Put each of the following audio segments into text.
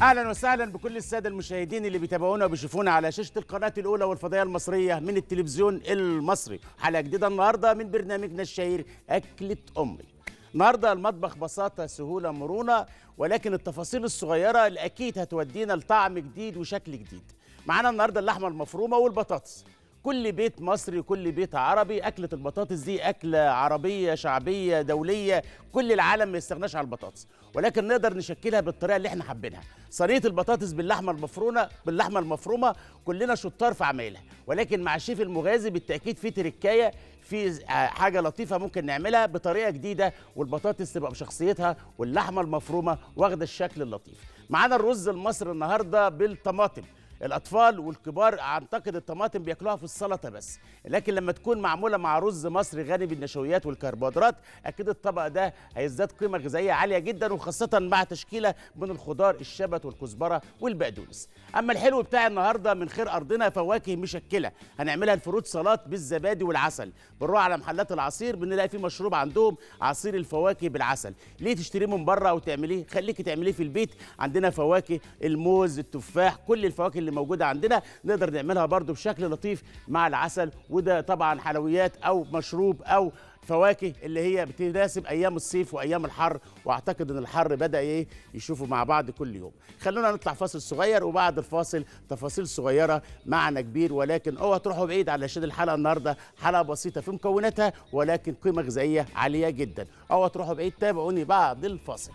اهلا وسهلا بكل الساده المشاهدين اللي بيتابعونا وبيشوفونا على شاشه القناه الاولى والفضائيه المصريه من التلفزيون المصري حلقه جديده النهارده من برنامجنا الشهير اكله امي النهارده المطبخ بساطه سهوله مرونه ولكن التفاصيل الصغيره اللي اكيد هتودينا لطعم جديد وشكل جديد معانا النهارده اللحمه المفرومه والبطاطس كل بيت مصري كل بيت عربي أكلة البطاطس دي أكلة عربية شعبية دولية كل العالم ما يستغناش عن البطاطس ولكن نقدر نشكلها بالطريقة اللي احنا حابينها صينية البطاطس باللحمة المفرومة باللحمة المفرومة كلنا شطار في عمايلها ولكن مع الشيف المغازي بالتأكيد في تركاية في حاجة لطيفة ممكن نعملها بطريقة جديدة والبطاطس تبقى بشخصيتها واللحمة المفرومة واخدة الشكل اللطيف معانا الرز المصري النهاردة بالطماطم الاطفال والكبار اعتقد الطماطم بياكلوها في السلطه بس لكن لما تكون معموله مع رز مصري غني بالنشويات والكربوهيدرات اكيد الطبق ده هيزداد قيمه غذائيه عاليه جدا وخاصه مع تشكيله من الخضار الشبت والكزبره والبقدونس اما الحلو بتاع النهارده من خير ارضنا فواكه مشكله هنعملها الفروت سلطات بالزبادي والعسل بنروح على محلات العصير بنلاقي في مشروب عندهم عصير الفواكه بالعسل ليه تشتريه من بره او تعمليه خليكي تعمليه في البيت عندنا فواكه الموز التفاح كل الفواكه اللي موجوده عندنا نقدر نعملها برده بشكل لطيف مع العسل وده طبعا حلويات او مشروب او فواكه اللي هي بتناسب ايام الصيف وايام الحر واعتقد ان الحر بدا ايه يشوفوا مع بعض كل يوم خلونا نطلع فاصل صغير وبعد الفاصل تفاصيل صغيره معنا كبير ولكن اوعى تروحوا بعيد علشان الحلقه النهارده حلقه بسيطه في مكوناتها ولكن قيمه غذائيه عاليه جدا اوعى تروحوا بعيد تابعوني بعد الفاصل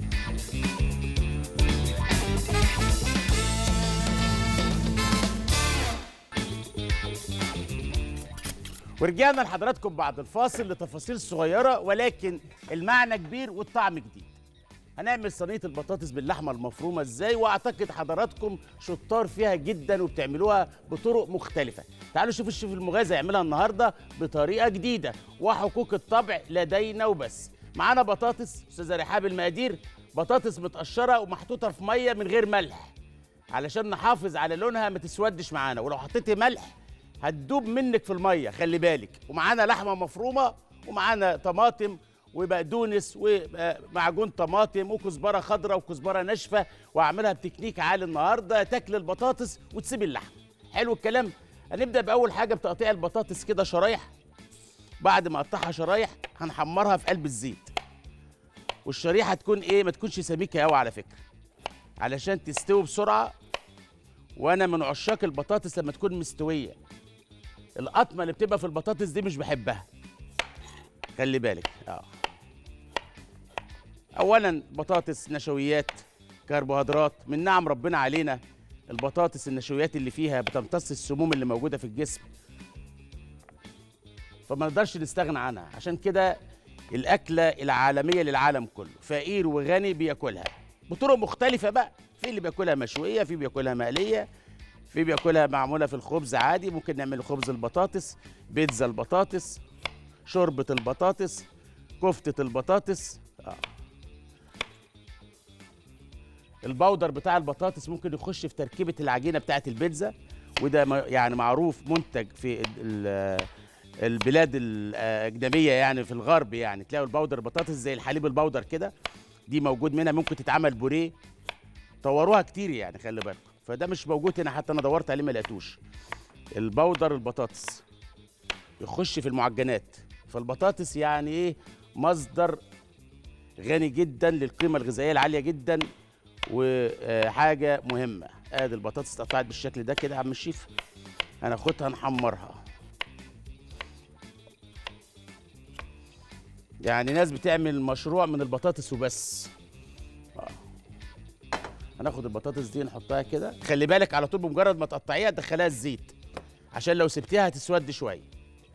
ورجعنا لحضراتكم بعد الفاصل لتفاصيل صغيرة ولكن المعنى كبير والطعم جديد هنعمل صينية البطاطس باللحمة المفرومة ازاي واعتقد حضراتكم شطار فيها جدا وبتعملوها بطرق مختلفة تعالوا شوفوا الشيف المغازي يعملها النهاردة بطريقة جديدة وحقوق الطبع لدينا وبس معانا بطاطس استاذة رحاب المقادير بطاطس متقشرة ومحطوطة في مية من غير ملح علشان نحافظ على لونها ما تسودش معانا ولو حطيتي ملح هتدوب منك في الميه خلي بالك ومعانا لحمه مفرومه ومعانا طماطم وبقدونس ومعجون طماطم وكزبره خضراء وكزبره ناشفه واعملها بتكنيك عالي النهارده تاكل البطاطس وتسيب اللحم حلو الكلام هنبدا باول حاجه بتقطيع البطاطس كده شرايح بعد ما اقطعها شرايح هنحمرها في قلب الزيت والشريحه تكون ايه ما تكونش سميكه قوي على فكره علشان تستوي بسرعه وانا من عشاق البطاطس لما تكون مستويه القطمه اللي بتبقى في البطاطس دي مش بحبها خلي بالك اه اولا بطاطس نشويات كربوهيدرات من نعم ربنا علينا البطاطس النشويات اللي فيها بتمتص السموم اللي موجوده في الجسم فما نقدرش نستغنى عنها عشان كده الاكله العالميه للعالم كله فقير وغني بياكلها بطرق مختلفه بقى في اللي بياكلها مشويه في بياكلها مقليه في بياكلها معموله في الخبز عادي ممكن نعمل خبز البطاطس بيتزا البطاطس شوربه البطاطس كفته البطاطس آه. البودر بتاع البطاطس ممكن يخش في تركيبه العجينه بتاعه البيتزا وده يعني معروف منتج في البلاد الاجنبيه يعني في الغرب يعني تلاقوا البودر البطاطس زي الحليب البودر كده دي موجود منها ممكن تتعمل بوريه طوروها كتير يعني خلي بالكم فده مش موجود هنا حتى انا دورت عليه ما لقيتوش البودر البطاطس يخش في المعجنات فالبطاطس يعني ايه مصدر غني جدا للقيمه الغذائيه العاليه جدا وحاجه مهمه ادي البطاطس اتقطعت بالشكل ده كده يا عم الشيف هناخدها نحمرها يعني ناس بتعمل مشروع من البطاطس وبس هناخد البطاطس دي نحطها كده خلي بالك على طول بمجرد ما تقطعيها تدخليها الزيت عشان لو سبتيها هتسود شويه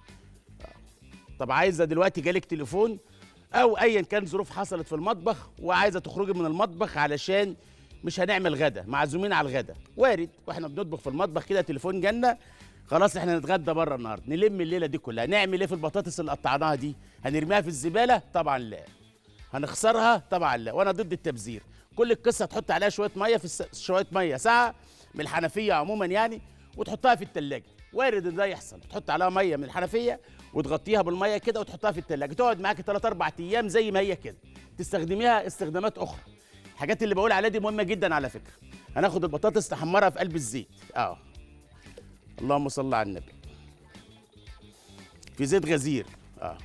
طب عايزه دلوقتي جالك تليفون او ايا كان ظروف حصلت في المطبخ وعايزه تخرجي من المطبخ علشان مش هنعمل غدا معزومين على الغدا وارد واحنا بنطبخ في المطبخ كده تليفون جالنا خلاص احنا نتغدى بره النهارده نلم الليله دي كلها نعمل ايه في البطاطس اللي قطعناها دي هنرميها في الزباله طبعا لا هنخسرها طبعا لا وانا ضد التبذير كل القصه تحط عليها شويه ميه في الس... شويه ميه ساعه من الحنفيه عموما يعني وتحطها في التلاجة وارد ان ده يحصل تحط عليها ميه من الحنفيه وتغطيها بالميه كده وتحطها في التلاجة تقعد معاك 3 4 ايام زي ما هي كده تستخدميها استخدامات اخرى الحاجات اللي بقول عليها دي مهمه جدا على فكره هناخد البطاطس نحمرها في قلب الزيت اه اللهم صل على النبي في زيت غزير اه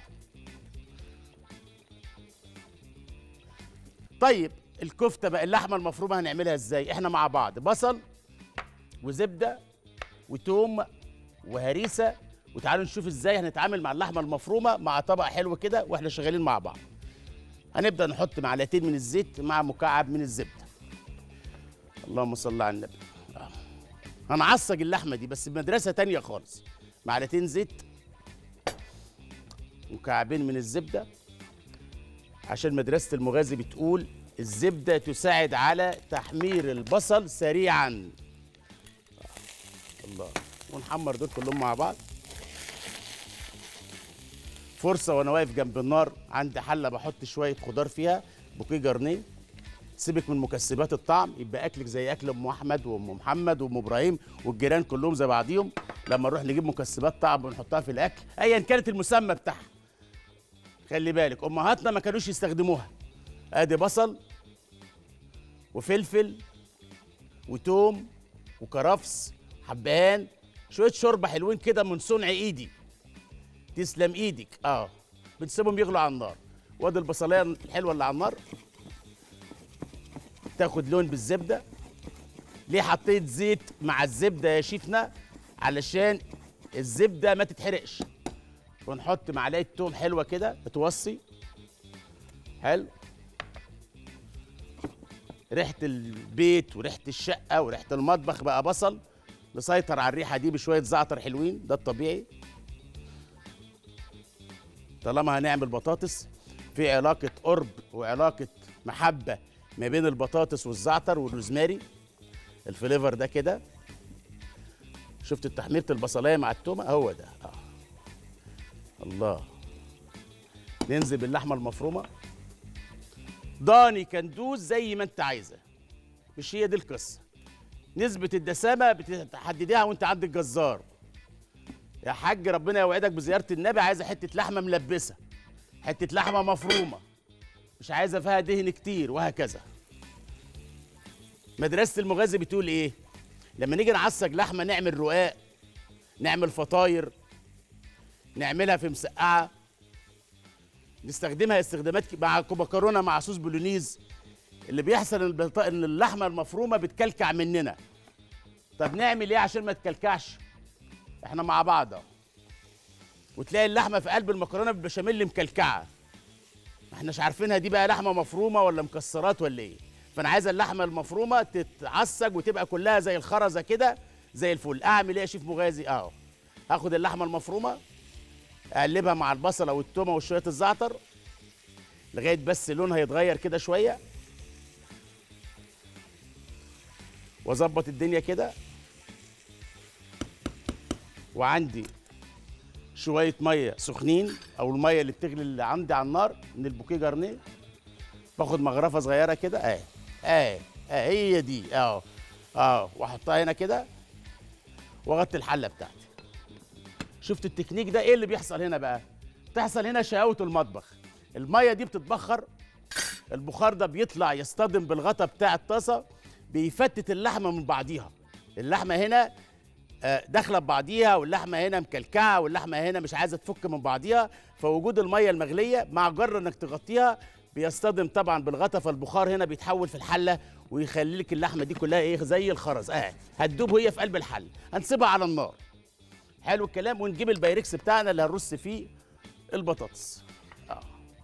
طيب الكفته بقى اللحمه المفرومه هنعملها ازاي احنا مع بعض بصل وزبده وتوم وهريسه وتعالوا نشوف ازاي هنتعامل مع اللحمه المفرومه مع طبق حلو كده واحنا شغالين مع بعض هنبدا نحط معلقتين من الزيت مع مكعب من الزبده اللهم صل على النبي آه. هنعصج اللحمه دي بس بمدرسه تانية خالص معلقتين زيت مكعبين من الزبده عشان مدرسه المغازي بتقول الزبده تساعد على تحمير البصل سريعا الله ونحمر دول كلهم مع بعض فرصه وانا واقف جنب النار عندي حله بحط شويه خضار فيها بوكيه جرنيه سيبك من مكسبات الطعم يبقى اكلك زي اكل ام احمد وام محمد وام ابراهيم والجيران كلهم زي بعضيهم لما نروح نجيب مكسبات طعم ونحطها في الاكل ايا كانت المسمى بتاعها خلي بالك امهاتنا ما كانوش يستخدموها ادي بصل وفلفل وتوم وكرفس حبهان شويه شوربه حلوين كده من صنع ايدي تسلم ايدك اه بنسيبهم يغلوا على النار وادي البصلايه الحلوه اللي على النار تاخد لون بالزبده ليه حطيت زيت مع الزبده يا شيفنا علشان الزبده ما تتحرقش ونحط معلقه توم حلوه كده بتوصي حلو ريحه البيت وريحه الشقه وريحه المطبخ بقى بصل نسيطر على الريحه دي بشويه زعتر حلوين ده الطبيعي طالما هنعمل بطاطس في علاقه قرب وعلاقه محبه ما بين البطاطس والزعتر والروزماري الفليفر ده كده شفت تحميره البصلايه مع التومه هو ده آه. الله ننزل باللحمه المفرومه ضاني كندوز زي ما انت عايزه مش هي دي القصه نسبه الدسامه بتحدديها وانت عند الجزار يا حاج ربنا يوعدك بزياره النبي عايزه حته لحمه ملبسه حته لحمه مفرومه مش عايزه فيها دهن كتير وهكذا مدرسه المغازي بتقول ايه لما نيجي نعصج لحمه نعمل رقاق نعمل فطاير نعملها في مسقعه نستخدمها استخدامات ك- مع مكرونه مع صوص بولونيز اللي بيحصل ان البط- ان اللحمه المفرومه بتكلكع مننا طب نعمل ايه عشان ما تكلكعش احنا مع بعض اهو وتلاقي اللحمه في قلب المكرونه بالبشاميل مكلكعه ما احناش عارفينها دي بقى لحمه مفرومه ولا مكسرات ولا ايه فانا عايز اللحمه المفرومه تتعصج وتبقى كلها زي الخرزه كده زي الفل اعمل ايه يا شيف مغازي اهو هاخد اللحمه المفرومه اقلبها مع البصله والتومه وشويه الزعتر لغايه بس لونها يتغير كده شويه واظبط الدنيا كده وعندي شويه ميه سخنين او الميه اللي بتغلي اللي عندي على النار من البوكيه جارنيه باخد مغرفه صغيره كده اهي اهي اهي هي دي اهو اه واحطها هنا كده واغطي الحله بتاعتي شفت التكنيك ده ايه اللي بيحصل هنا بقى تحصل هنا شقاوه المطبخ الميه دي بتتبخر البخار ده بيطلع يصطدم بالغطا بتاع الطاسه بيفتت اللحمه من بعضيها اللحمه هنا آه، داخله ببعضيها واللحمه هنا مكلكعه واللحمه هنا مش عايزه تفك من بعضيها فوجود الميه المغليه مع جر انك تغطيها بيصطدم طبعا بالغطا فالبخار هنا بيتحول في الحله ويخلي لك اللحمه دي كلها ايه زي الخرز اه هتدوب وهي في قلب الحله هنسيبها على النار حلو الكلام ونجيب البايركس بتاعنا اللي هنرص فيه البطاطس اه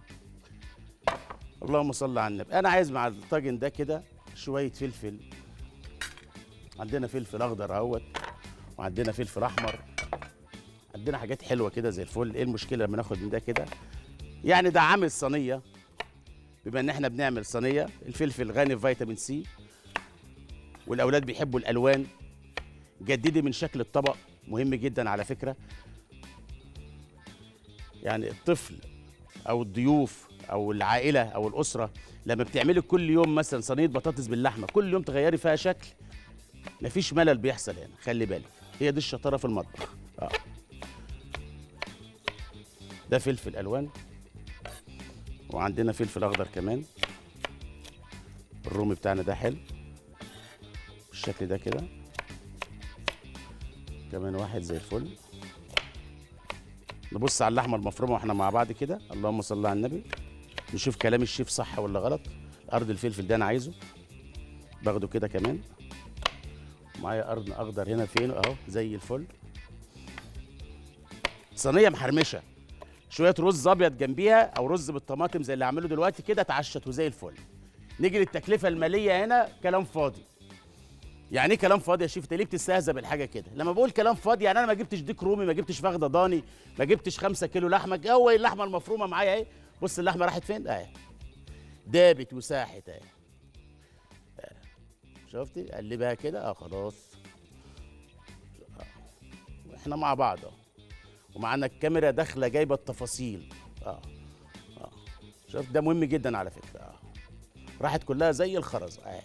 اللهم صل على النبي انا عايز مع الطاجن ده كده شويه فلفل عندنا فلفل اخضر اهوت وعندنا فلفل احمر عندنا حاجات حلوه كده زي الفل ايه المشكله لما ناخد من ده كده يعني ده عامل صينيه بما ان احنا بنعمل صينيه الفلفل غني في فيتامين سي والاولاد بيحبوا الالوان جددي من شكل الطبق مهم جدا على فكره يعني الطفل او الضيوف او العائله او الاسره لما بتعملي كل يوم مثلا صينيه بطاطس باللحمه كل يوم تغيري فيها شكل مفيش ملل بيحصل هنا خلي بالك هي دي الشطاره في المطبخ اه ده فلفل الوان وعندنا فلفل اخضر كمان الرومي بتاعنا ده حلو بالشكل ده كده كمان واحد زي الفل نبص على اللحمه المفرومه واحنا مع بعض كده اللهم صل على النبي نشوف كلام الشيف صح ولا غلط ارض الفلفل ده انا عايزه باخده كده كمان معايا قرن اخضر هنا فين اهو زي الفل صينيه محرمشه شويه رز ابيض جنبيها او رز بالطماطم زي اللي عامله دلوقتي كده اتعشت وزي الفل نيجي للتكلفه الماليه هنا كلام فاضي يعني ايه كلام فاضي يا شيف انت ليه بتستهزأ بالحاجه كده لما بقول كلام فاضي يعني انا ما جبتش ديك رومي ما جبتش فخده ضاني ما جبتش خمسة كيلو لحمه هو اللحمه المفرومه معايا اهي بص اللحمه راحت فين اهي دابت وساحت اهي آه. شفتي قلبها كده اه خلاص آه. احنا مع بعض اهو ومعانا الكاميرا داخله جايبه التفاصيل اه اه شفت ده مهم جدا على فكره اه راحت كلها زي الخرز اه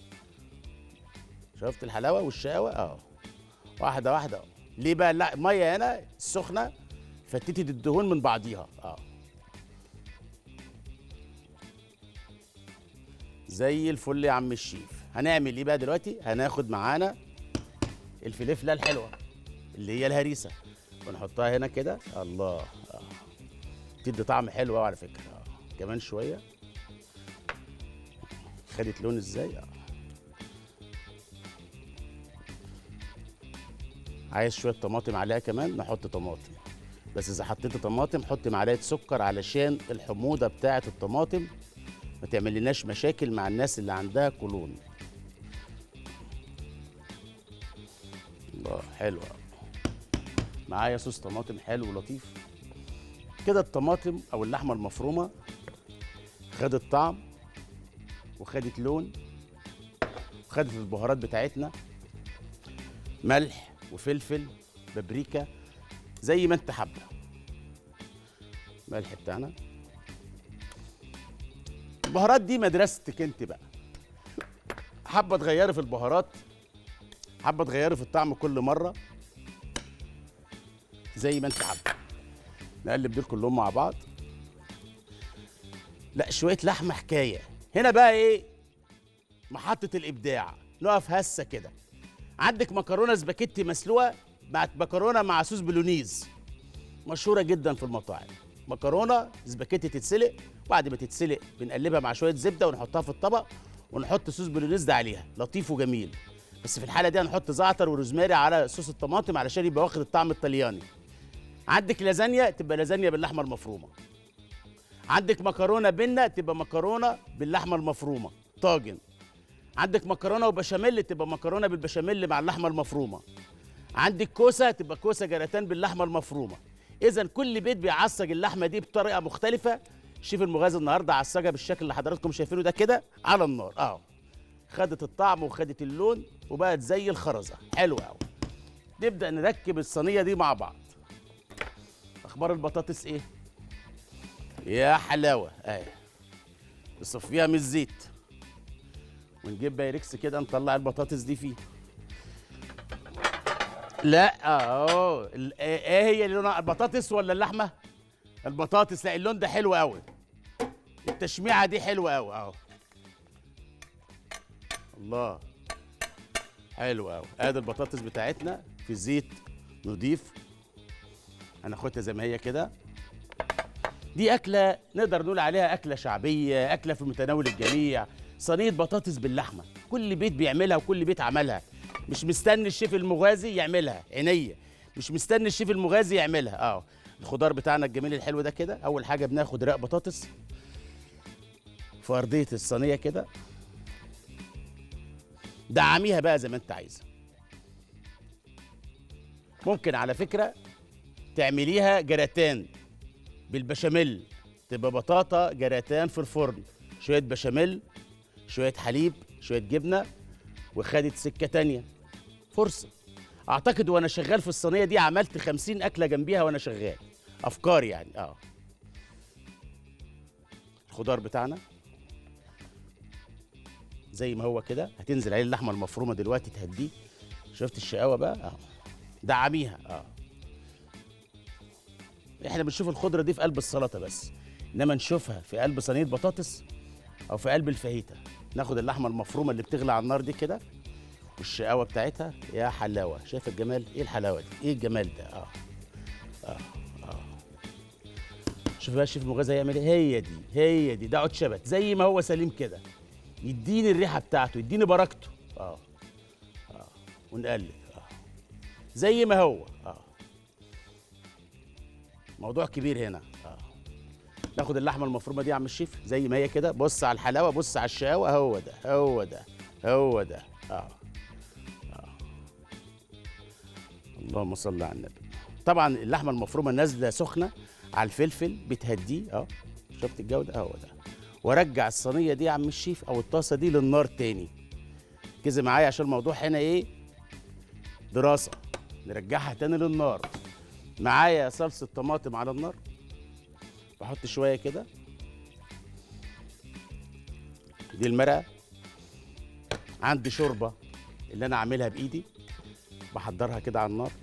شفت الحلاوه والشقاوه اه واحده واحده اه ليه بقى لا الميه هنا السخنه فتتت الدهون من بعضيها اه زي الفل يا عم الشيف هنعمل ايه بقى دلوقتي هناخد معانا الفلفله الحلوه اللي هي الهريسه ونحطها هنا كده الله آه. تدي طعم حلو قوي على فكره آه. كمان شويه خدت لون ازاي اه عايز شويه طماطم عليها كمان نحط طماطم بس اذا حطيت طماطم حط معلقه سكر علشان الحموضه بتاعه الطماطم ما تعملناش مشاكل مع الناس اللي عندها قولون الله حلوه معايا صوص طماطم حلو ولطيف كده الطماطم او اللحمه المفرومه خدت طعم وخدت لون وخدت البهارات بتاعتنا ملح وفلفل بابريكا زي ما انت حابه ملح بتاعنا البهارات دي مدرستك انت بقى حابه تغيري في البهارات حابه تغيري في الطعم كل مره زي ما انت حابه نقلب دول كلهم مع بعض لا شويه لحمه حكايه هنا بقى ايه محطه الابداع نقف هسه كده عندك مكرونه سباكيتي مسلوقه مع مكرونه مع صوص بولونيز مشهوره جدا في المطاعم مكرونه سباكيتي تتسلق بعد ما تتسلق بنقلبها مع شويه زبده ونحطها في الطبق ونحط صوص بولونيز ده عليها لطيف وجميل بس في الحاله دي هنحط زعتر وروزماري على صوص الطماطم علشان يبقى واخد الطعم الطلياني عندك لازانيا تبقى لازانيا باللحمه المفرومه عندك مكرونه بنه تبقى مكرونه باللحمه المفرومه طاجن عندك مكرونه وبشاميل تبقى مكرونه بالبشاميل مع اللحمه المفرومه عندك كوسه تبقى كوسه جراتان باللحمه المفرومه اذا كل بيت بيعصج اللحمه دي بطريقه مختلفه شيف المغازي النهارده عصجها بالشكل اللي حضراتكم شايفينه ده كده على النار اهو خدت الطعم وخدت اللون وبقت زي الخرزه حلوه قوي نبدا نركب الصينيه دي مع بعض اخبار البطاطس ايه يا حلاوه اهي نصفيها من الزيت ونجيب بايركس كده نطلع البطاطس دي فيه لا اهو ال- ايه هي اللي لونها البطاطس ولا اللحمه البطاطس لا اللون ده حلو قوي التشميعه دي حلوه قوي اهو الله حلو قوي ادي البطاطس بتاعتنا في زيت نضيف هناخدها زي ما هي كده دي أكلة نقدر نقول عليها أكلة شعبية أكلة في متناول الجميع صينية بطاطس باللحمة كل بيت بيعملها وكل بيت عملها مش مستني الشيف المغازي يعملها عينيا مش مستني الشيف المغازي يعملها اه الخضار بتاعنا الجميل الحلو ده كده أول حاجة بناخد رق بطاطس في أرضية الصينية كده دعميها بقى زي ما انت عايزه ممكن على فكرة تعمليها جراتان بالبشاميل تبقى بطاطا جراتان في الفرن شوية بشاميل شوية حليب شوية جبنة وخدت سكة تانية فرصة أعتقد وأنا شغال في الصينية دي عملت خمسين أكلة جنبيها وأنا شغال أفكار يعني آه الخضار بتاعنا زي ما هو كده هتنزل عليه اللحمة المفرومة دلوقتي تهديه شفت الشقاوة بقى اه دعميها اه احنا بنشوف الخضره دي في قلب السلطه بس انما نشوفها في قلب صينيه بطاطس او في قلب الفاهيتا ناخد اللحمه المفرومه اللي بتغلي على النار دي كده والشقاوه بتاعتها يا حلاوه شايف الجمال ايه الحلاوه دي ايه الجمال ده اه اه اه شوف بقى الشيف المغازي هيعمل ايه هي دي هي دي ده عود شبت زي ما هو سليم كده يديني الريحه بتاعته يديني بركته اه اه ونقلب اه زي ما هو اه موضوع كبير هنا اه ناخد اللحمه المفرومه دي يا عم الشيف زي ما هي كده بص على الحلاوه بص على الشقاوه هو ده هو ده هو ده اه اللهم صل على النبي طبعا اللحمه المفرومه نازله سخنه على الفلفل بتهديه اه شفت الجوده اهو ده وارجع الصينيه دي يا عم الشيف او الطاسه دي للنار تاني ركزي معايا عشان الموضوع هنا ايه دراسه نرجعها تاني للنار معايا صلصه طماطم على النار بحط شويه كده دي المرقه عندي شوربه اللي انا عاملها بايدي بحضرها كده على النار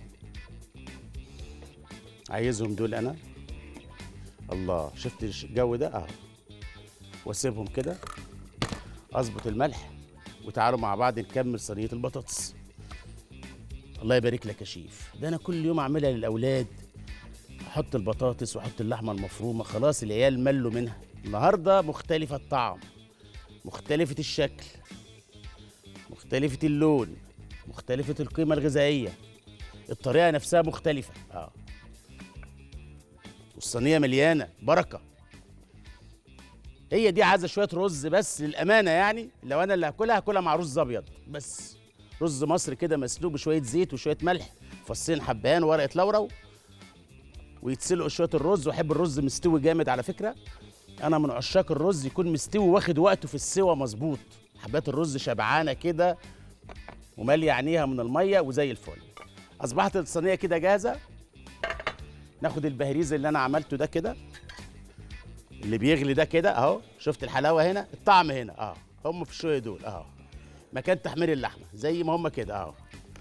عايزهم دول انا الله شفت الجو ده اهو واسيبهم كده اظبط الملح وتعالوا مع بعض نكمل صينيه البطاطس الله يبارك لك يا شيف ده انا كل يوم اعملها للاولاد احط البطاطس واحط اللحمه المفرومه خلاص العيال ملوا منها النهارده مختلفه الطعم مختلفه الشكل مختلفه اللون مختلفة القيمة الغذائية الطريقة نفسها مختلفة اه والصينية مليانة بركة هي دي عايزة شوية رز بس للأمانة يعني لو أنا اللي هاكلها هاكلها مع رز أبيض بس رز مصر كده مسلوق بشوية زيت وشوية ملح فصين حبهان ورقة لورا ويتسلقوا شوية الرز وأحب الرز مستوي جامد على فكرة أنا من عشاق الرز يكون مستوي واخد وقته في السوا مظبوط حبات الرز شبعانة كده وماليه عينيها من الميه وزي الفل اصبحت الصينيه كده جاهزه ناخد البهريز اللي انا عملته ده كده اللي بيغلي ده كده اهو شفت الحلاوه هنا الطعم هنا اهو هم في الشويه دول اهو مكان تحمير اللحمه زي ما هم كده اهو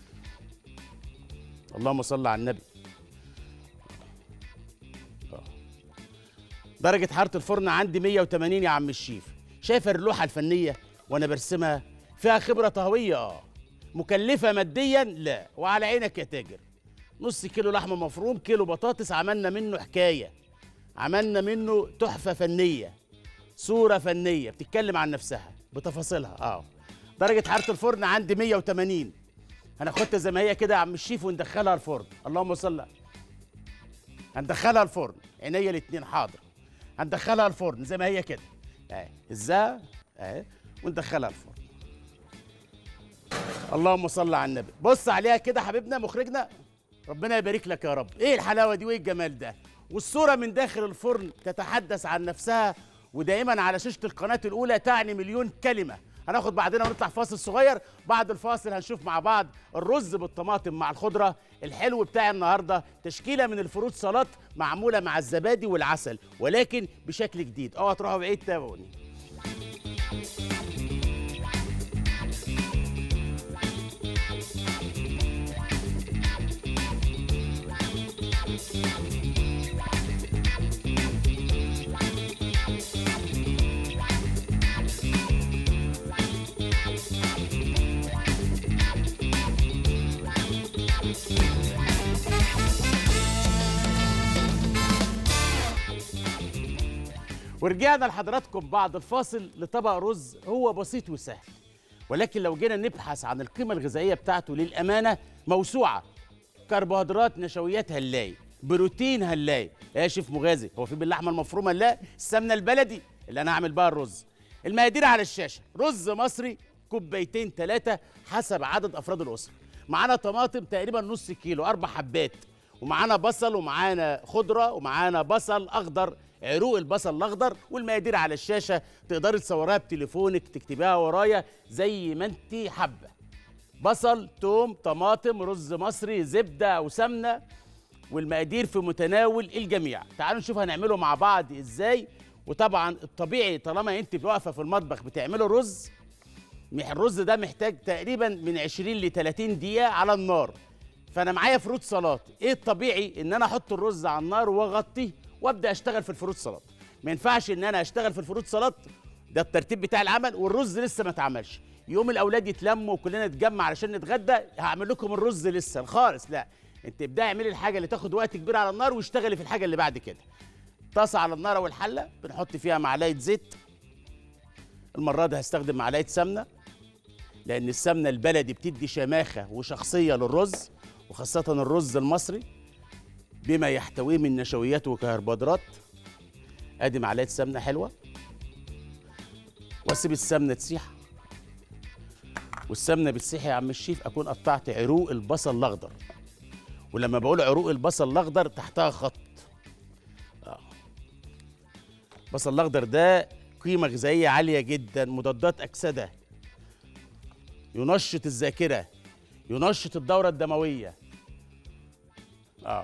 اللهم صل على النبي أهو. درجة حرارة الفرن عندي 180 يا عم الشيف شايف اللوحة الفنية وانا برسمها فيها خبرة طهوية اه مكلفة ماديا لا وعلى عينك يا تاجر نص كيلو لحمة مفروم كيلو بطاطس عملنا منه حكاية عملنا منه تحفة فنية صورة فنية بتتكلم عن نفسها بتفاصيلها اه درجة حرارة الفرن عندي 180 هناخدها زي ما هي كده يا عم الشيف وندخلها الفرن اللهم صل هندخلها الفرن عينيا الاتنين حاضر هندخلها الفرن زي ما هي كده اهي ازاي اهي وندخلها الفرن اللهم صل على النبي بص عليها كده حبيبنا مخرجنا ربنا يبارك لك يا رب ايه الحلاوه دي وايه الجمال ده والصوره من داخل الفرن تتحدث عن نفسها ودائما على شاشه القناه الاولى تعني مليون كلمه هناخد بعدين ونطلع فاصل صغير بعد الفاصل هنشوف مع بعض الرز بالطماطم مع الخضره الحلو بتاع النهارده تشكيله من الفروت سلطات معموله مع الزبادي والعسل ولكن بشكل جديد اوعى تروحوا بعيد تابعوني ورجعنا لحضراتكم بعد الفاصل لطبق رز هو بسيط وسهل ولكن لو جينا نبحث عن القيمة الغذائية بتاعته للأمانة موسوعة كربوهيدرات نشويات هنلاقي بروتين هنلاقي يا شيف مغازي هو في باللحمة المفرومة لا السمنة البلدي اللي أنا هعمل بها الرز المقادير على الشاشة رز مصري كوبايتين ثلاثة حسب عدد أفراد الأسرة معانا طماطم تقريبا نص كيلو أربع حبات ومعانا بصل ومعانا خضرة ومعانا بصل أخضر عروق البصل الاخضر والمقادير على الشاشه تقدري تصوريها بتليفونك تكتبيها ورايا زي ما انت حابه بصل توم طماطم رز مصري زبده او سمنه والمقادير في متناول الجميع تعالوا نشوف هنعمله مع بعض ازاي وطبعا الطبيعي طالما انت واقفه في المطبخ بتعملوا رز الرز ده محتاج تقريبا من 20 ل 30 دقيقه على النار فانا معايا فروت سلطه ايه الطبيعي ان انا احط الرز على النار واغطيه وابدا اشتغل في الفروت سلطه ما ينفعش ان انا اشتغل في الفروت سلطه ده الترتيب بتاع العمل والرز لسه ما اتعملش يوم الاولاد يتلموا وكلنا نتجمع علشان نتغدى هعمل لكم الرز لسه خالص لا انت ابداي اعملي الحاجه اللي تاخد وقت كبير على النار واشتغلي في الحاجه اللي بعد كده طاسه على النار او الحله بنحط فيها معلقه زيت المره دي هستخدم معلقه سمنه لان السمنه البلدي بتدي شماخه وشخصيه للرز وخاصه الرز المصري بما يحتويه من نشويات وكربوهيدرات ادي معلقه سمنه حلوه واسيب السمنه تسيح والسمنه بتسيح يا عم الشيف اكون قطعت عروق البصل الاخضر ولما بقول عروق البصل الاخضر تحتها خط آه. البصل الاخضر ده قيمه غذائيه عاليه جدا مضادات اكسده ينشط الذاكره ينشط الدوره الدمويه اه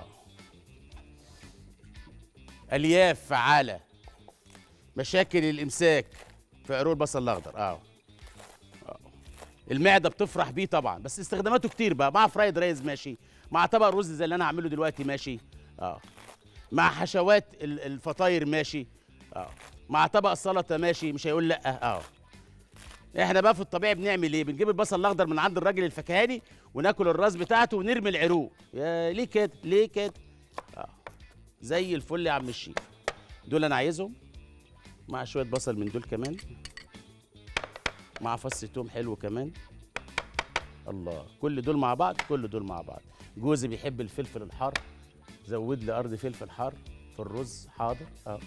الياف فعاله مشاكل الامساك في عروق البصل الاخضر اه آه. المعده بتفرح بيه طبعا بس استخداماته كتير بقى مع فرايد رايز ماشي مع طبق رز زي اللي انا هعمله دلوقتي ماشي اه مع حشوات ال- الفطاير ماشي اه مع طبق السلطه ماشي مش هيقول لا اه احنا بقى في الطبيعي بنعمل ايه بنجيب البصل الاخضر من عند الراجل الفكهاني وناكل الراس بتاعته ونرمي العروق يا ليه كده ليه كده اه زي الفل يا عم الشيف دول انا عايزهم مع شويه بصل من دول كمان مع فص توم حلو كمان الله كل دول مع بعض كل دول مع بعض جوزي بيحب الفلفل الحار زود لي ارض فلفل حار في الرز حاضر اه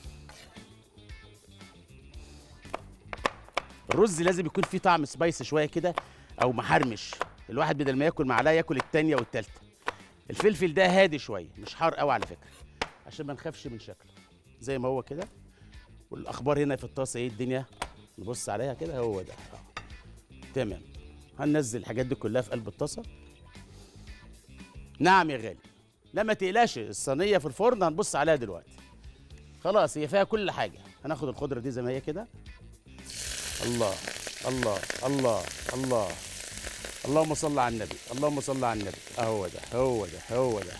الرز لازم يكون فيه طعم سبايسي شويه كده او محرمش الواحد بدل ما ياكل معلقه ياكل التانية والتالتة الفلفل ده هادي شويه مش حار قوي على فكره عشان ما نخافش من شكله زي ما هو كده والاخبار هنا في الطاسه ايه الدنيا نبص عليها كده هو ده آه. تمام هننزل الحاجات دي كلها في قلب الطاسه نعم يا غالي لا ما تقلقش الصينيه في الفرن هنبص عليها دلوقتي خلاص هي فيها كل حاجه هناخد الخضره دي زي ما هي كده الله الله الله الله اللهم صل على النبي اللهم صل على النبي اهو ده هو ده هو ده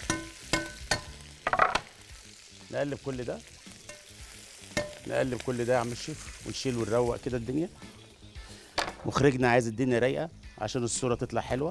نقلب كل ده نقلب كل ده يا عم الشيف ونشيل ونروق كده الدنيا مخرجنا عايز الدنيا رايقه عشان الصوره تطلع حلوه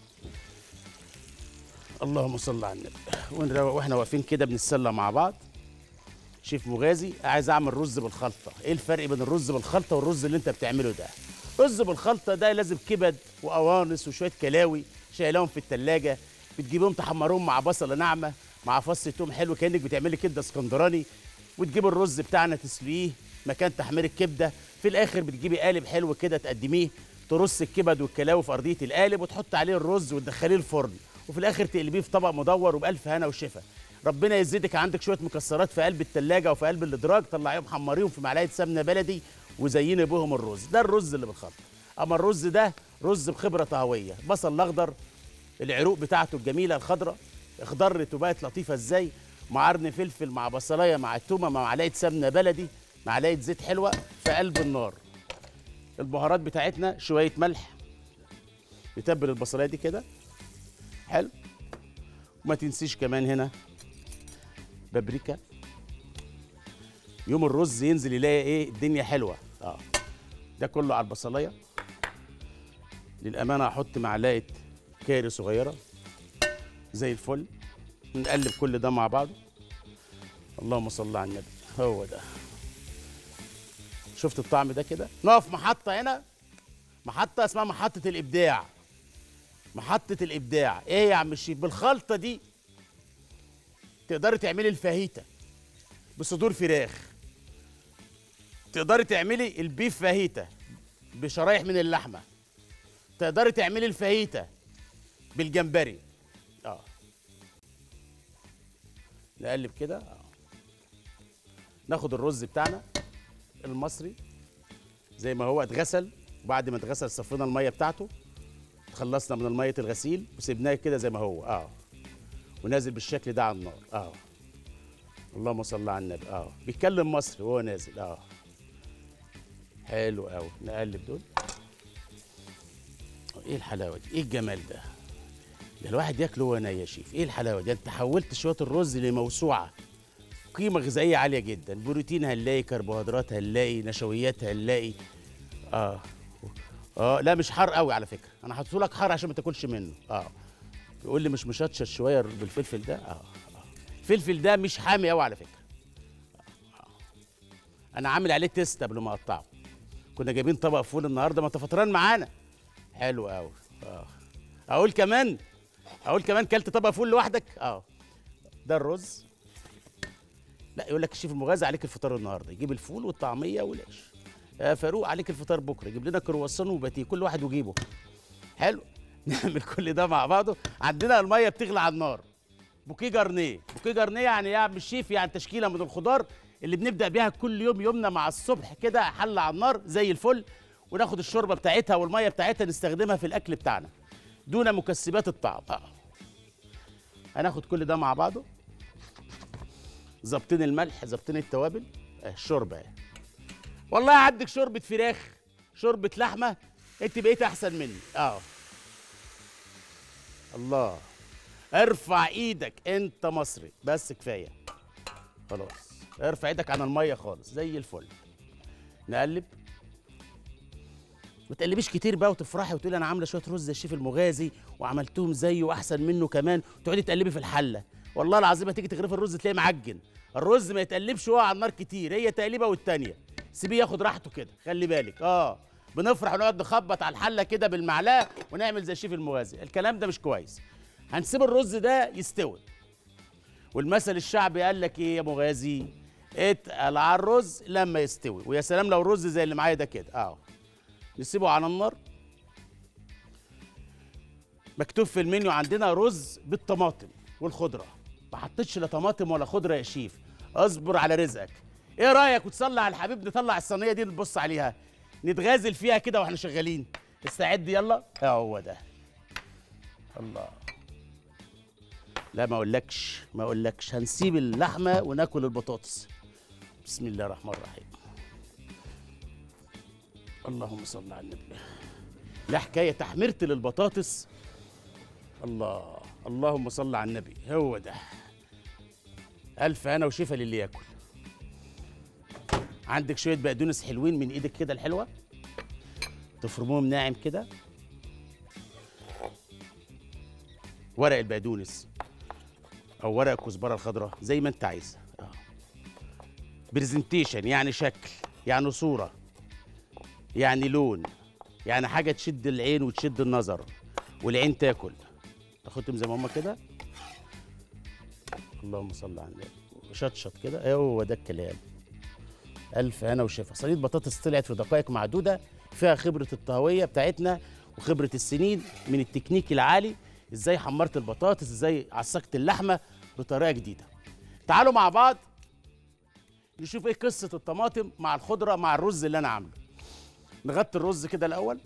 اللهم صل على النبي ونروق واحنا واقفين كده بنتسلى مع بعض شيف مغازي عايز اعمل رز بالخلطه ايه الفرق بين الرز بالخلطه والرز اللي انت بتعمله ده رز بالخلطه ده لازم كبد وقوانص وشويه كلاوي شايلهم في التلاجة بتجيبهم تحمرهم مع بصله ناعمه مع فص توم حلو كانك بتعملي كبده اسكندراني وتجيب الرز بتاعنا تسلقيه مكان تحمير الكبده في الاخر بتجيبي قالب حلو كده تقدميه ترص الكبد والكلاوي في ارضيه القالب وتحط عليه الرز وتدخليه الفرن وفي الاخر تقلبيه في طبق مدور وبالف هنا وشفا ربنا يزيدك عندك شويه مكسرات في قلب التلاجة وفي قلب الادراج طلعيهم حمريهم في معلقه سمنه بلدي وزيني بهم الرز ده الرز اللي بالخلطه اما الرز ده رز بخبره طهويه بصل الاخضر العروق بتاعته الجميله الخضراء اخضرت وبقت لطيفه ازاي مع قرن فلفل مع بصلايه مع التومه مع معلقه سمنه بلدي معلقه زيت حلوه في قلب النار البهارات بتاعتنا شويه ملح نتبل البصلايه دي كده حلو وما تنسيش كمان هنا بابريكا يوم الرز ينزل يلاقي ايه الدنيا حلوه اه ده كله على البصلايه للامانه هحط معلقه كاري صغيره زي الفل نقلب كل ده مع بعضه اللهم صل على النبي هو ده شفت الطعم ده كده نقف محطه هنا محطه اسمها محطه الابداع محطه الابداع ايه يا عم الشيف بالخلطه دي تقدري تعملي الفاهيتا بصدور فراخ تقدري تعملي البيف فاهيتا بشرايح من اللحمه تقدري تعملي الفاهيتا بالجمبري اه نقلب كده اه ناخد الرز بتاعنا المصري زي ما هو اتغسل وبعد ما اتغسل صفينا الميه بتاعته خلصنا من الميه الغسيل وسيبناه كده زي ما هو اه ونازل بالشكل ده على النار اه اللهم صل على النبي اه بيتكلم مصري وهو نازل اه حلو قوي نقلب دول ايه الحلاوه دي ايه الجمال ده ده الواحد ياكله وهو نايم يا شيف ايه الحلاوه دي انت حولت شويه الرز لموسوعه قيمه غذائيه عاليه جدا بروتين هنلاقي كربوهيدرات هنلاقي نشويات هنلاقي اه اه لا مش حار قوي على فكره انا حاطه لك حار عشان ما تاكلش منه اه يقول لي مش مشطشط شويه بالفلفل ده اه, آه. الفلفل ده مش حامي قوي على فكره آه. انا عامل عليه تيست قبل ما اقطعه كنا جايبين طبق فول النهارده ما انت فطران معانا حلو قوي اه اقول كمان اقول كمان كلت طبق فول لوحدك اه ده الرز لا يقول لك الشيف المغازي عليك الفطار النهارده يجيب الفول والطعميه والعيش يا فاروق عليك الفطار بكره يجيب لنا كرواسون وباتيه كل واحد وجيبه حلو نعمل كل ده مع بعضه عندنا الميه بتغلي على النار بوكيه جرنيه بوكيه جرنيه يعني يا عم الشيف يعني تشكيله من الخضار اللي بنبدا بيها كل يوم يومنا مع الصبح كده حل على النار زي الفل وناخد الشوربه بتاعتها والميه بتاعتها نستخدمها في الاكل بتاعنا دون مكسبات الطعم آه. هناخد كل ده مع بعضه ظابطين الملح ظابطين التوابل آه الشوربه اهي والله عندك شوربه فراخ شوربه لحمه انت بقيت احسن مني اه الله ارفع ايدك انت مصري بس كفايه خلاص ارفع ايدك عن الميه خالص زي الفل نقلب ما تقلبيش كتير بقى وتفرحي وتقولي انا عامله شويه رز زي الشيف المغازي وعملتهم زيه واحسن منه كمان وتقعدي تقلبي في الحله والله العظيم هتيجي تغرفي الرز تلاقيه معجن الرز ما يتقلبش وهو على النار كتير هي تقليبه والتانيه سيبيه ياخد راحته كده خلي بالك اه بنفرح ونقعد نخبط على الحله كده بالمعلقه ونعمل زي الشيف المغازي الكلام ده مش كويس هنسيب الرز ده يستوي والمثل الشعبي قال لك ايه يا مغازي اتقل على الرز لما يستوي ويا سلام لو الرز زي اللي معايا ده كده اه نسيبه على النار مكتوب في المنيو عندنا رز بالطماطم والخضره ما حطيتش لا طماطم ولا خضره يا شيف اصبر على رزقك ايه رايك وتصلي على الحبيب نطلع الصينيه دي نبص عليها نتغازل فيها كده واحنا شغالين استعد يلا هو ده الله لا ما اقولكش ما اقولكش هنسيب اللحمه وناكل البطاطس بسم الله الرحمن الرحيم اللهم صل على النبي لا حكايه تحميرت للبطاطس الله اللهم صل على النبي هو ده الف انا وشفا للي ياكل عندك شويه بقدونس حلوين من ايدك كده الحلوه تفرموهم ناعم كده ورق البقدونس او ورق الكزبره الخضراء زي ما انت عايز آه. برزنتيشن يعني شكل يعني صوره يعني لون يعني حاجه تشد العين وتشد النظر والعين تاكل تاخدهم زي ما هم كده اللهم صل على النبي شطشط كده هو ده الكلام الف هنا وشفا صينيه بطاطس طلعت في دقائق معدوده فيها خبره الطهويه بتاعتنا وخبره السنين من التكنيك العالي ازاي حمرت البطاطس ازاي عسكت اللحمه بطريقه جديده تعالوا مع بعض نشوف ايه قصه الطماطم مع الخضره مع الرز اللي انا عامله نغطي الرز كده الاول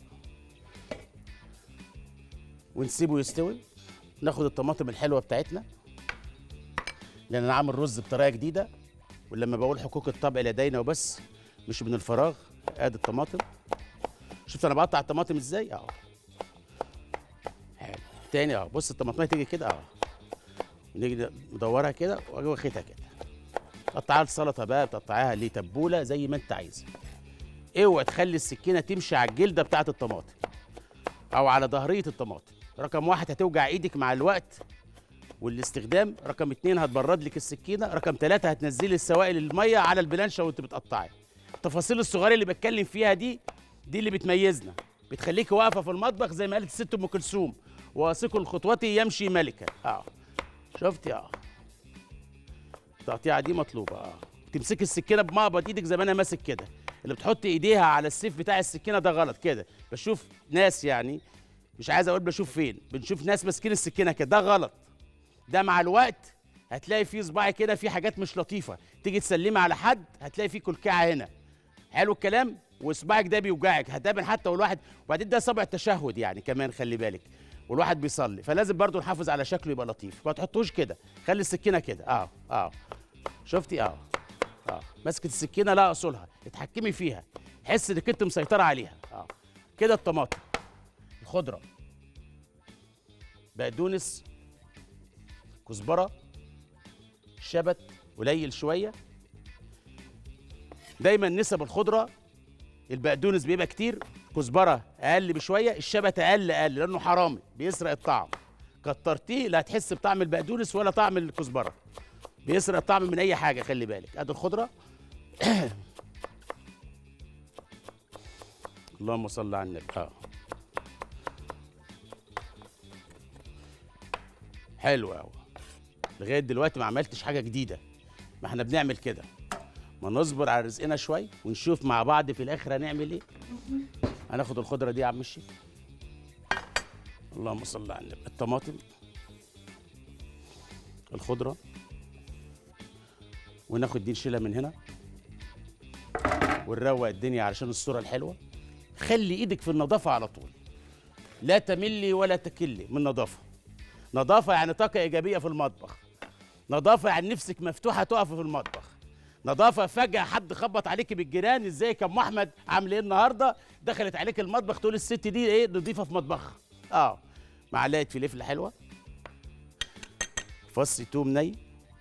ونسيبه يستوي ناخد الطماطم الحلوه بتاعتنا لان انا عامل رز بطريقه جديده ولما بقول حقوق الطبع لدينا وبس مش من الفراغ ادي الطماطم شفت انا بقطع الطماطم ازاي اهو حلو تاني اهو بص الطماطميه تيجي كده اهو نيجي ندورها كده واجي واخدها كده قطعها السلطه بقى بتقطعيها ليه تبوله زي ما انت عايز اوعى تخلي السكينه تمشي على الجلده بتاعه الطماطم او على ظهريه الطماطم رقم واحد هتوجع ايدك مع الوقت والاستخدام رقم اتنين هتبرد لك السكينه رقم ثلاثة هتنزلي السوائل الميه على البلانشه وانت بتقطعي التفاصيل الصغيره اللي بتكلم فيها دي دي اللي بتميزنا بتخليكي واقفه في المطبخ زي ما قالت الست ام كلثوم واثق الخطوات يمشي ملكا اه شفتي اه التقطيعه دي مطلوبه اه تمسكي السكينه بمقبض ايدك زي ما انا ماسك كده اللي بتحط ايديها على السيف بتاع السكينه ده غلط كده بشوف ناس يعني مش عايز اقول بشوف فين بنشوف ناس ماسكين السكينه كده ده غلط ده مع الوقت هتلاقي فيه صباعي كده في حاجات مش لطيفه تيجي تسلمي على حد هتلاقي فيه كلكعه هنا حلو الكلام وصباعك ده بيوجعك هتقابل حتى والواحد وبعدين ده صبع التشهد يعني كمان خلي بالك والواحد بيصلي فلازم برضو نحافظ على شكله يبقى لطيف ما تحطوش كده خلي السكينه كده اه اه شفتي اه اه مسكه السكينه لا اصولها اتحكمي فيها حس انك انت مسيطره عليها اه كده الطماطم الخضره بقدونس كزبره شبت قليل شويه دايما نسب الخضره البقدونس بيبقى كتير كزبره اقل بشويه الشبت اقل اقل لانه حرامي بيسرق الطعم كترتيه لا هتحس بطعم البقدونس ولا طعم الكزبره بيسرق الطعم من اي حاجه خلي بالك ادي الخضره اللهم صل على النبي اه حلو قوي لغايه دلوقتي ما عملتش حاجه جديده ما احنا بنعمل كده ما نصبر على رزقنا شوي ونشوف مع بعض في الاخر هنعمل ايه هناخد الخضره دي يا عم الشيخ اللهم صل على النبي الطماطم الخضره وناخد دي نشيلها من هنا ونروق الدنيا علشان الصوره الحلوه خلي ايدك في النظافه على طول لا تملي ولا تكلي من نظافه نظافه يعني طاقه ايجابيه في المطبخ نظافه يعني نفسك مفتوحه تقف في المطبخ نظافه فجاه حد خبط عليك بالجيران ازيك يا ام احمد عامل ايه النهارده دخلت عليك المطبخ تقول الست دي ايه نضيفه في مطبخها اه معلقه فلفل حلوه فص توم ني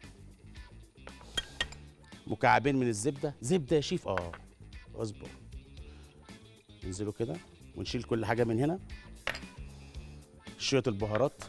مكعبين من الزبده زبده يا شيف اه اصبر ننزله كده ونشيل كل حاجه من هنا شويه البهارات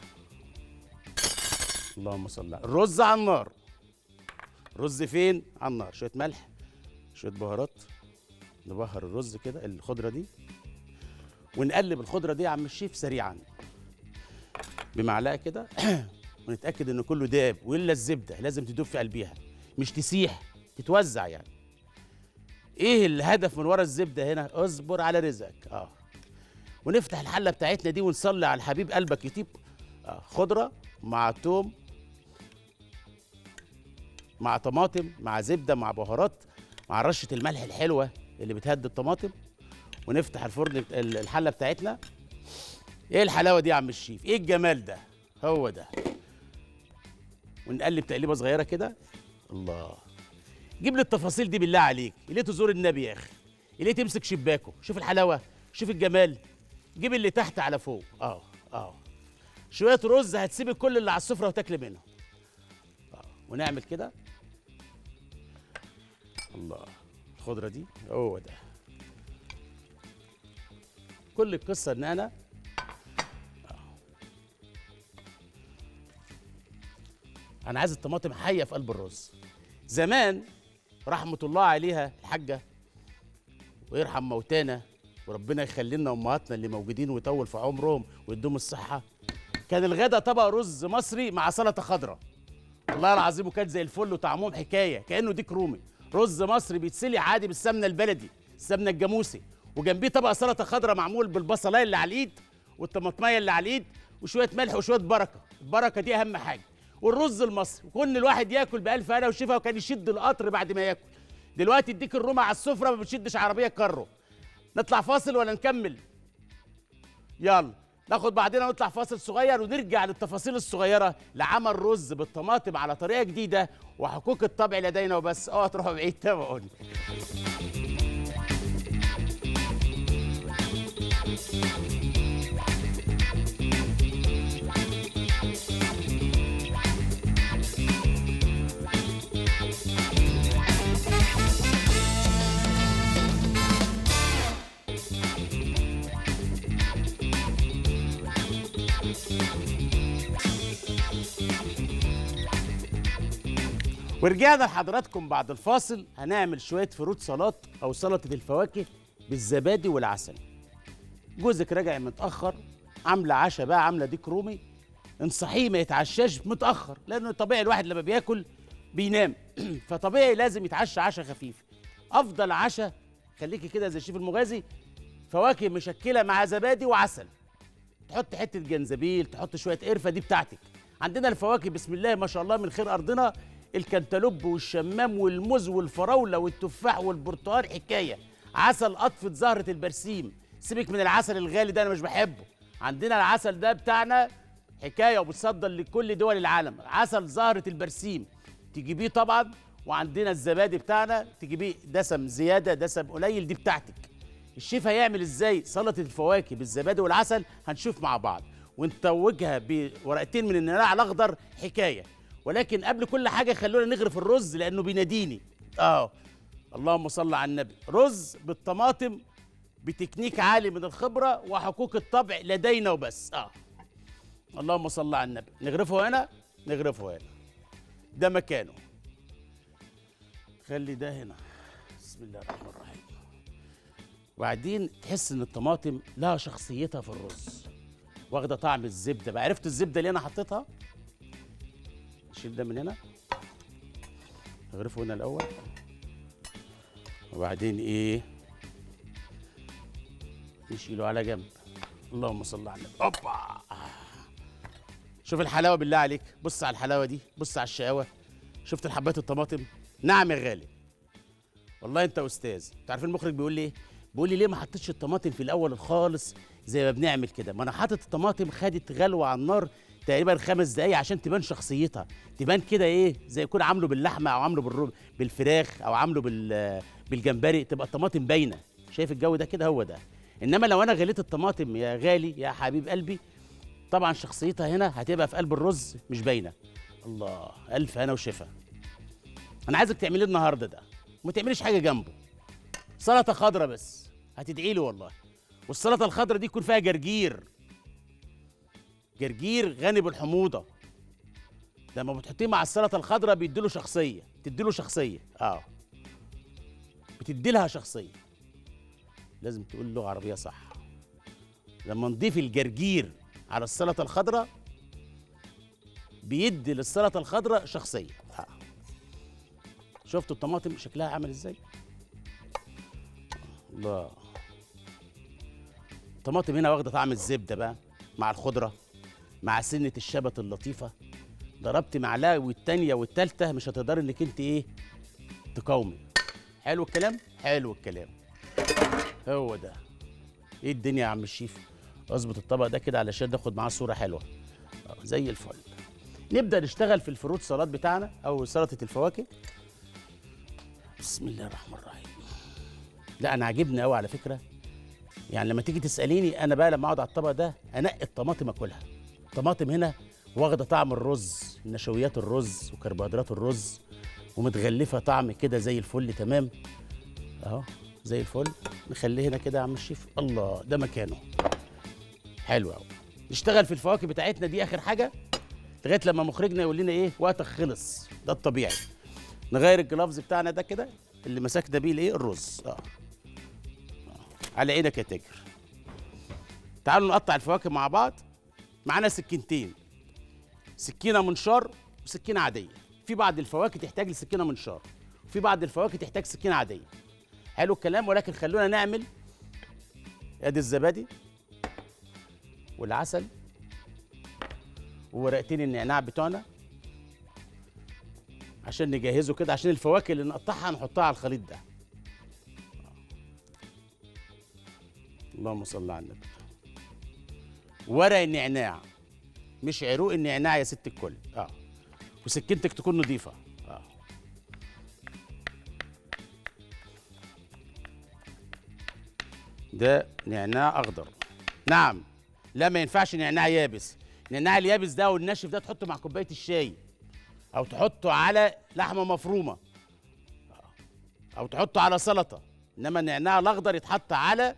اللهم صل على الرز على النار رز فين على النار شويه ملح شويه بهارات نبهر الرز كده الخضره دي ونقلب الخضره دي يا عم الشيف سريعا بمعلقه كده ونتاكد ان كله داب والا الزبده لازم تدوب في قلبيها مش تسيح تتوزع يعني ايه الهدف من ورا الزبده هنا اصبر على رزقك اه ونفتح الحله بتاعتنا دي ونصلي على الحبيب قلبك يطيب آه. خضره مع توم مع طماطم مع زبده مع بهارات مع رشه الملح الحلوه اللي بتهدي الطماطم ونفتح الفرن بت- ال- الحله بتاعتنا ايه الحلاوه دي يا عم الشيف ايه الجمال ده هو ده ونقلب تقليبه صغيره كده الله جيب لي التفاصيل دي بالله عليك ليه تزور النبي يا اخي ليه تمسك شباكه شوف الحلاوه شوف الجمال جيب اللي تحت على فوق اه اه شويه رز هتسيب كل اللي على السفره وتاكل منه آه. ونعمل كده الله الخضره دي هو ده كل القصه ان انا آه. انا عايز الطماطم حيه في قلب الرز زمان رحمه الله عليها الحاجه ويرحم موتانا وربنا يخلي لنا امهاتنا اللي موجودين ويطول في عمرهم ويديهم الصحه كان الغدا طبق رز مصري مع سلطه خضراء والله العظيم وكانت زي الفل وطعمهم حكايه كانه ديك رومي رز مصري بيتسلي عادي بالسمنه البلدي السمنه الجاموسي وجنبيه طبق سلطه خضراء معمول بالبصلايه اللي على الايد والطماطميه اللي على الايد وشويه ملح وشويه بركه البركه دي اهم حاجه والرز المصري وكل الواحد ياكل بألف هنا وشفا وكان يشد القطر بعد ما ياكل دلوقتي اديك الرومه على السفره ما بتشدش عربيه كرو نطلع فاصل ولا نكمل يلا ناخد بعدين نطلع فاصل صغير ونرجع للتفاصيل الصغيره لعمل رز بالطماطم على طريقه جديده وحقوق الطبع لدينا وبس اوعى تروحوا بعيد تابعوني ورجعنا لحضراتكم بعد الفاصل هنعمل شويه فروت سلطات او سلطه الفواكه بالزبادي والعسل جوزك راجع متاخر عامله عشاء بقى عامله ديك رومي انصحيه ما يتعشاش متاخر لانه طبيعي الواحد لما بياكل بينام فطبيعي لازم يتعشى عشاء خفيف افضل عشاء خليكي كده زي الشيف المغازي فواكه مشكله مع زبادي وعسل تحط حته جنزبيل تحط شويه قرفه دي بتاعتك عندنا الفواكه بسم الله ما شاء الله من خير ارضنا الكنتالوب والشمام والموز والفراوله والتفاح والبرتقال حكايه عسل قطفه زهره البرسيم سيبك من العسل الغالي ده انا مش بحبه عندنا العسل ده بتاعنا حكايه وبتصدر لكل دول العالم عسل زهره البرسيم تجيبيه طبعا وعندنا الزبادي بتاعنا تجيبيه دسم زياده دسم قليل دي بتاعتك الشيف هيعمل ازاي سلطه الفواكه بالزبادي والعسل هنشوف مع بعض ونتوجها بورقتين من النعناع الاخضر حكايه ولكن قبل كل حاجه خلونا نغرف الرز لانه بيناديني اه اللهم صل على النبي رز بالطماطم بتكنيك عالي من الخبره وحقوق الطبع لدينا وبس اه اللهم صل على النبي نغرفه هنا نغرفه هنا ده مكانه خلي ده هنا بسم الله الرحمن الرحيم وبعدين تحس ان الطماطم لها شخصيتها في الرز واخده طعم الزبده بقى عرفت الزبده اللي انا حطيتها نشيل ده من هنا نغرفه هنا الاول وبعدين ايه نشيله على جنب اللهم صل على النبي اوبا شوف الحلاوه بالله عليك بص على الحلاوه دي بص على الشقاوه شفت الحبات الطماطم نعم يا غالي والله انت استاذ انت عارفين المخرج بيقول لي ايه بيقول لي ليه ما حطيتش الطماطم في الاول خالص زي ما بنعمل كده ما انا حاطط الطماطم خدت غلوه على النار تقريبا خمس دقايق عشان تبان شخصيتها تبان كده ايه زي يكون عامله باللحمه او عامله بالرو... بالفراخ او عامله بال... بالجمبري تبقى الطماطم باينه شايف الجو ده كده هو ده انما لو انا غليت الطماطم يا غالي يا حبيب قلبي طبعا شخصيتها هنا هتبقى في قلب الرز مش باينه الله الف هنا وشفا انا عايزك تعملي النهارده ده وما تعمليش حاجه جنبه سلطه خضراء بس هتدعي لي والله والسلطه الخضراء دي يكون فيها جرجير جرجير غني بالحموضه لما بتحطيه مع السلطه الخضراء بيديله شخصيه تديله شخصيه اه بتدي لها شخصيه لازم تقول لغه عربيه صح لما نضيف الجرجير على السلطه الخضراء بيدي للسلطه الخضراء شخصيه آه. شفتوا الطماطم شكلها عامل ازاي الله الطماطم هنا واخده طعم الزبده بقى مع الخضره مع سنه الشبت اللطيفه ضربت معلقه والتانيه والتالته مش هتقدري انك انت ايه تقاومي حلو الكلام حلو الكلام هو ده ايه الدنيا يا عم الشيف اظبط الطبق ده كده علشان ناخد معاه صوره حلوه آه، زي الفل نبدا نشتغل في الفروت سلطات بتاعنا او سلطه الفواكه بسم الله الرحمن الرحيم لا انا عاجبني قوي على فكره يعني لما تيجي تساليني انا بقى لما اقعد على الطبق ده انقي الطماطم اكلها الطماطم هنا واخده طعم الرز نشويات الرز وكربوهيدرات الرز ومتغلفه طعم كده زي الفل تمام اهو زي الفل نخليه هنا كده يا عم الشيف الله ده مكانه حلو قوي نشتغل في الفواكه بتاعتنا دي اخر حاجه لغايه لما مخرجنا يقول لنا ايه وقتك خلص ده الطبيعي نغير الجلافز بتاعنا ده كده اللي مسكنا بيه الايه الرز اه على عينك يا تاجر تعالوا نقطع الفواكه مع بعض معانا سكينتين سكينه منشار وسكينه عاديه في بعض الفواكه تحتاج لسكينه منشار وفي بعض الفواكه تحتاج سكينه عاديه حلو الكلام ولكن خلونا نعمل ادي الزبادي والعسل وورقتين النعناع بتوعنا عشان نجهزه كده عشان الفواكه اللي نقطعها نحطها على الخليط ده اللهم صل على النبي ورق النعناع مش عروق النعناع يا ست الكل اه وسكينتك تكون نظيفه اه ده نعناع اخضر نعم لا ما ينفعش نعناع يابس النعناع اليابس ده والناشف ده تحطه مع كوبايه الشاي او تحطه على لحمه مفرومه او تحطه على سلطه انما النعناع الاخضر يتحط على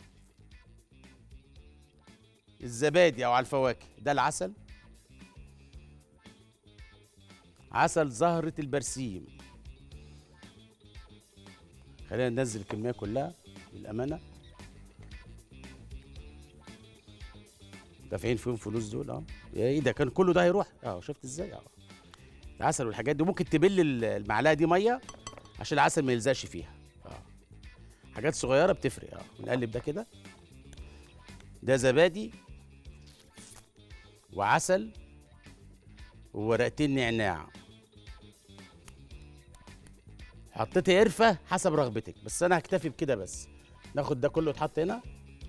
الزبادي او على الفواكه ده العسل عسل زهرة البرسيم خلينا ننزل الكمية كلها للأمانة دافعين فيهم فلوس دول اه يا ايه ده كان كله ده هيروح اه شفت ازاي اه العسل والحاجات دي ممكن تبل ال- المعلقه دي ميه عشان العسل ما يلزقش فيها اه حاجات صغيره بتفرق اه نقلب ده كده ده زبادي وعسل وورقتين نعناع حطيت قرفه حسب رغبتك بس انا هكتفي بكده بس ناخد ده كله يتحط هنا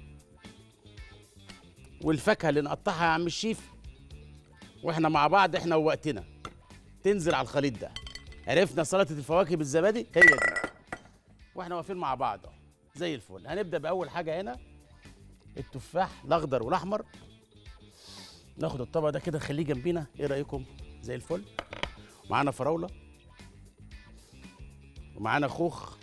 والفاكهه اللي نقطعها يا عم الشيف واحنا مع بعض احنا ووقتنا تنزل على الخليط ده عرفنا سلطه الفواكه بالزبادي هي دي واحنا واقفين مع بعض اهو زي الفل هنبدا باول حاجه هنا التفاح الاخضر والاحمر ناخد الطبق ده كده نخليه جنبينا ايه رايكم زي الفل معانا فراوله ومعانا خوخ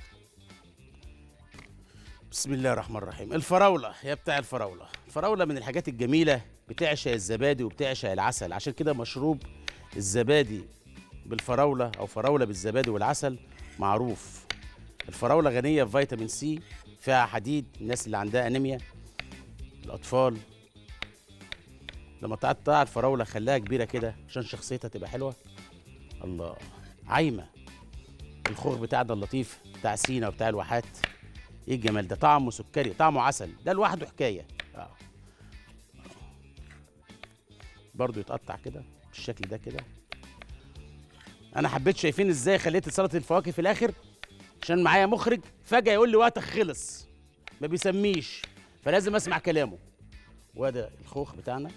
بسم الله الرحمن الرحيم الفراوله يا بتاع الفراوله الفراوله من الحاجات الجميله بتعشق الزبادي وبتعشق العسل عشان كده مشروب الزبادي بالفراوله او فراوله بالزبادي والعسل معروف الفراوله غنيه بفيتامين سي فيها حديد الناس اللي عندها انيميا الاطفال لما تقطع الفراوله خليها كبيره كده عشان شخصيتها تبقى حلوه الله عايمه الخوخ بتاعنا اللطيف بتاع سينا وبتاع الواحات ايه الجمال ده طعمه سكري طعمه عسل ده لوحده حكايه اه برضه يتقطع كده بالشكل ده كده انا حبيت شايفين ازاي خليت سلطه الفواكه في الاخر عشان معايا مخرج فجاه يقول لي وقتك خلص ما بيسميش فلازم اسمع كلامه وده الخوخ بتاعنا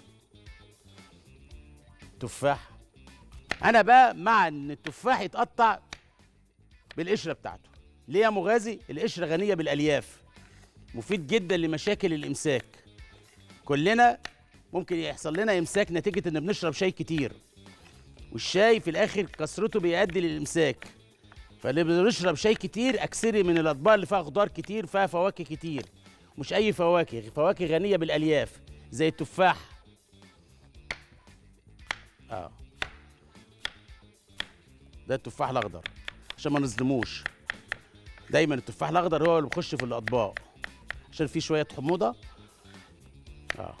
تفاح انا بقى مع ان التفاح يتقطع بالقشره بتاعته ليه يا مغازي القشره غنيه بالالياف مفيد جدا لمشاكل الامساك كلنا ممكن يحصل لنا امساك نتيجه ان بنشرب شاي كتير والشاي في الاخر كثرته بيؤدي للامساك فاللي بنشرب شاي كتير اكثري من الاطباق اللي فيها خضار كتير فيها فواكه كتير مش اي فواكه فواكه غنيه بالالياف زي التفاح اه ده التفاح الاخضر عشان ما نظلموش دايما التفاح الاخضر هو اللي بيخش في الاطباق عشان فيه شويه حموضه اه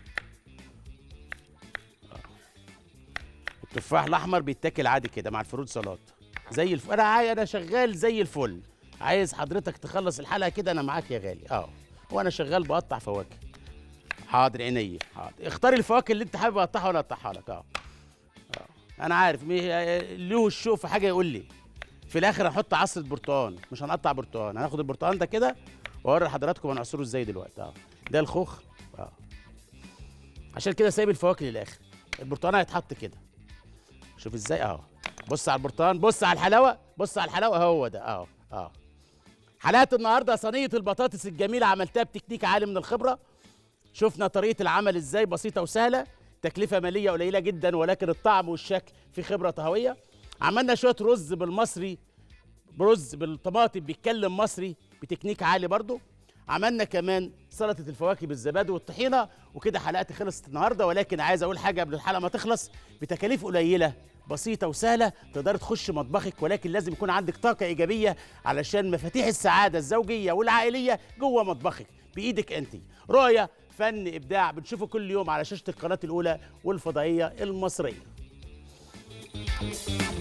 التفاح الاحمر بيتاكل عادي كده مع الفروت سلطه زي الف... انا عاي... انا شغال زي الفل عايز حضرتك تخلص الحلقه كده انا معاك يا غالي اه وانا شغال بقطع فواكه حاضر عينيا حاضر اختار الفواكه اللي انت حابب اقطعها وانا اقطعها لك اه اه انا عارف مي... له الشوق في حاجه يقول لي في الاخر هنحط عصره برتقال مش هنقطع برتقال هناخد البرتقال ده كده واوري لحضراتكم هنعصره ازاي دلوقتي اه ده الخوخ اه عشان كده سايب الفواكه للاخر البرتقال هيتحط كده شوف ازاي اهو بص على البرتقال بص على الحلاوه بص على الحلاوه هو ده اهو اهو حلقه النهارده صينيه البطاطس الجميله عملتها بتكنيك عالي من الخبره شفنا طريقه العمل ازاي بسيطه وسهله تكلفه ماليه قليله جدا ولكن الطعم والشكل في خبره طهويه عملنا شويه رز بالمصري برز بالطماطم بيتكلم مصري بتكنيك عالي برضو عملنا كمان سلطه الفواكه بالزبادي والطحينه وكده حلقتي خلصت النهارده ولكن عايز اقول حاجه قبل الحلقه ما تخلص بتكاليف قليله بسيطه وسهله تقدر تخش مطبخك ولكن لازم يكون عندك طاقه ايجابيه علشان مفاتيح السعاده الزوجيه والعائليه جوه مطبخك بايدك انت رؤيه فن ابداع بنشوفه كل يوم على شاشه القناه الاولى والفضائيه المصريه